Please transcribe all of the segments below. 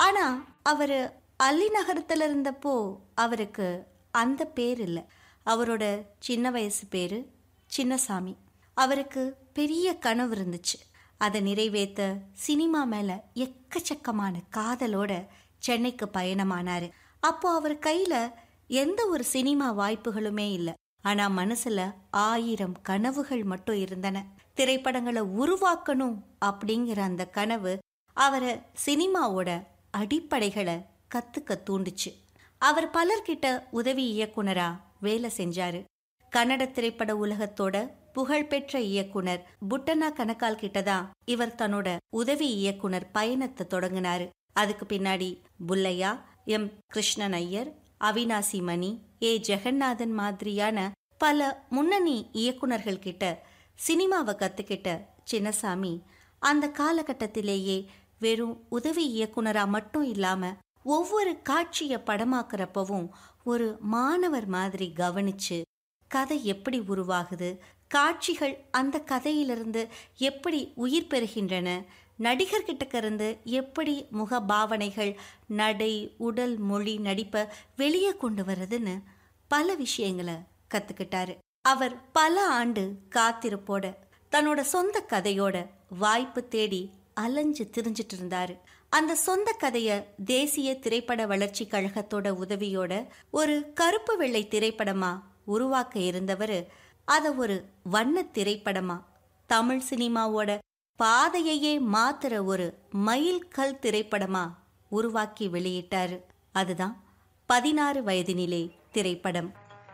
ஆனா அவரு அல்லி நகரத்துல இருந்தப்போ அவருக்கு அந்த பேர் இல்லை அவரோட சின்ன வயசு பேரு சின்னசாமி அவருக்கு பெரிய கனவு இருந்துச்சு அதை நிறைவேற்ற சினிமா மேல எக்கச்சக்கமான காதலோட சென்னைக்கு பயணமானாரு அப்போ அவர் கையில எந்த ஒரு சினிமா வாய்ப்புகளுமே இல்லை ஆனா மனசுல ஆயிரம் கனவுகள் மட்டும் இருந்தன திரைப்படங்களை உருவாக்கணும் அப்படிங்கிற அந்த கனவு அவரை சினிமாவோட அடிப்படைகளை கத்துக்க தூண்டுச்சு அவர் பலர்கிட்ட உதவி இயக்குனரா வேலை செஞ்சாரு கன்னட திரைப்பட உலகத்தோட புகழ்பெற்ற இயக்குனர் புட்டனா கனகால் கிட்ட தான் இவர் தன்னோட உதவி இயக்குனர் பயணத்தை தொடங்கினாரு அதுக்கு பின்னாடி புல்லையா எம் கிருஷ்ணன் ஐயர் அவினாசி மணி ஏ ஜெகநாதன் மாதிரியான பல முன்னணி இயக்குனர்கள் கிட்ட சினிமாவை கத்துக்கிட்ட சின்னசாமி அந்த காலகட்டத்திலேயே வெறும் உதவி இயக்குனரா மட்டும் இல்லாம ஒவ்வொரு காட்சியை படமாக்குறப்பவும் ஒரு மாணவர் மாதிரி கவனிச்சு கதை எப்படி உருவாகுது காட்சிகள் அந்த கதையிலிருந்து எப்படி உயிர் பெறுகின்றன நடிகர்கிட்டக்க இருந்து எப்படி முக பாவனைகள் நடை உடல் மொழி நடிப்பை வெளியே கொண்டு வர்றதுன்னு பல விஷயங்களை கத்துக்கிட்டாரு அவர் பல ஆண்டு காத்திருப்போட தன்னோட சொந்த கதையோட வாய்ப்பு தேடி அலைஞ்சு திரிஞ்சிட்டு இருந்தாரு அந்த சொந்த கதைய தேசிய திரைப்பட வளர்ச்சி கழகத்தோட உதவியோட ஒரு கருப்பு வெள்ளை திரைப்படமா உருவாக்க இருந்தவர் அதை ஒரு வண்ண திரைப்படமா தமிழ் சினிமாவோட பாதையையே மாத்துற ஒரு மைல்கல் திரைப்படமா உருவாக்கி வெளியிட்டாரு அதுதான் பதினாறு வயதினிலே திரைப்படம்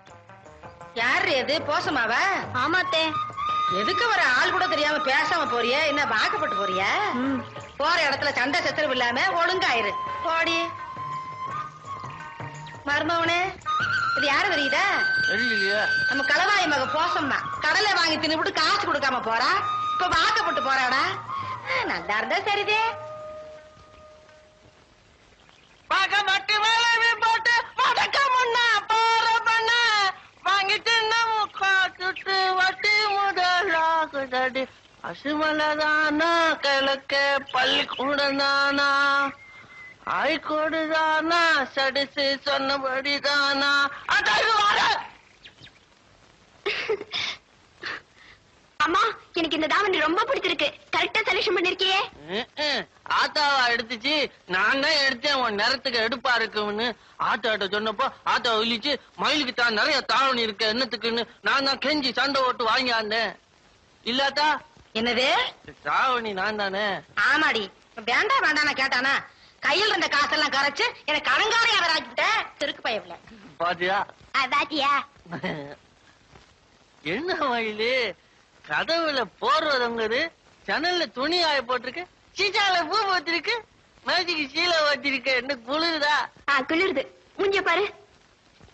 யாரு எது போசமாவ ஆமாத்தே எதுக்கு வர ஆள் கூட தெரியாம பேசாம போறிய என்ன வாக்கப்பட்டு போறிய போற இடத்துல சண்டை சச்சரவு இல்லாம ஒழுங்காயிரு போடி மருமவனே இது யாரு தெரியுதா தெரியலையே நம்ம களவாய் மக போசம் தான் கடலை வாங்கி தின்னுபிட்டு காசு கொடுக்காம போறா இப்ப வாக்கப்பட்டு போறாடா ஆ, நல்லா இருந்தா சரிதே பார்க்க மட்டு வேலை போட்டு பதக்க முன்னா போற பண்ண வாங்கிட்டு முக்கா சுட்டு வட்டி முதலாகுதடி பசுமலதானா கிழக்க பள்ளிக்கூடம் தானா ஆய்கோடு தானா சடிசு சொன்னபடி தானா அதாவது வர அம்மா எனக்கு இந்த தாவணி ரொம்ப பிடிச்சிருக்கு கரெக்டா செலக்ஷன் பண்ணிருக்கியே ஆத்தாவா எடுத்துச்சு நான் தான் எடுத்தேன் உன் நேரத்துக்கு எடுப்பா இருக்குன்னு ஆத்தாட்ட சொன்னப்போ ஆத்தா விழிச்சு மயிலுக்கு தான் நிறைய தாவணி இருக்கு என்னத்துக்குன்னு நான் தான் கெஞ்சி சண்டை ஓட்டு வாங்கியாந்தேன் இல்லாத்தா என்னது தாவணி நான் தானே ஆமாடி வேண்டாம் வேண்டாம் நான் கேட்டானா கையில் இருந்த காசெல்லாம் கரைச்சு எனக்கு கடங்காரையா வேற ஆக்கிட்ட திருக்கு பயவில்லை பாத்தியா பாத்தியா என்ன மயிலு கதவுல போடுறதுங்கிறது ஜன்னல்ல துணி ஆய போட்டிருக்கு சீச்சால பூ வச்சிருக்கு மேஜிக்கு சீலை வச்சிருக்க என்ன குளிருதா குளிருது முஞ்ச பாரு